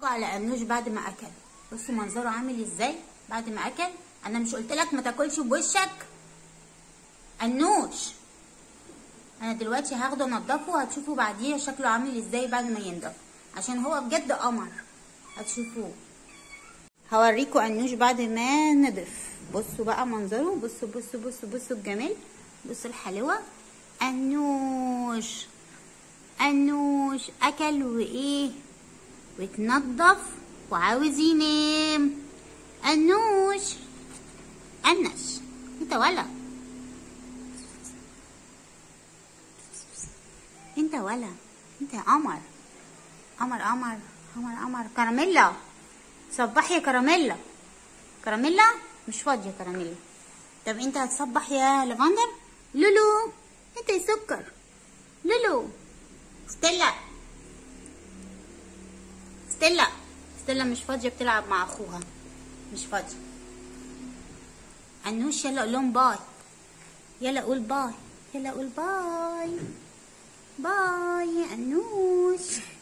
على انوش بعد ما اكل بصوا منظره عامل ازاي بعد ما اكل انا مش قلت لك ما تاكلش بوشك انوش انا دلوقتي هاخده انضفه وهتشوفوا بعديها شكله عامل ازاي بعد ما ينضف عشان هو بجد قمر هتشوفوه هوريكم انوش بعد ما نضف بصوا بقى منظره بصوا بصوا بصوا بصوا الجمال بصوا الحلاوه انوش انوش اكل وايه واتنضف وعاوز ينام انوش انش انت ولا انت ولا انت يا قمر قمر قمر قمر قمر كراميلا صبح يا كراميلا كراميلا مش فاضيه كراميلا طب انت هتصبح يا لافندر لولو انت يا سكر لولو ستيلا ستيلا ستيلا مش فاضيه بتلعب مع اخوها مش فاضيه انوش يلا قول لهم باي يلا قول باي يلا قول باي باي يا انوش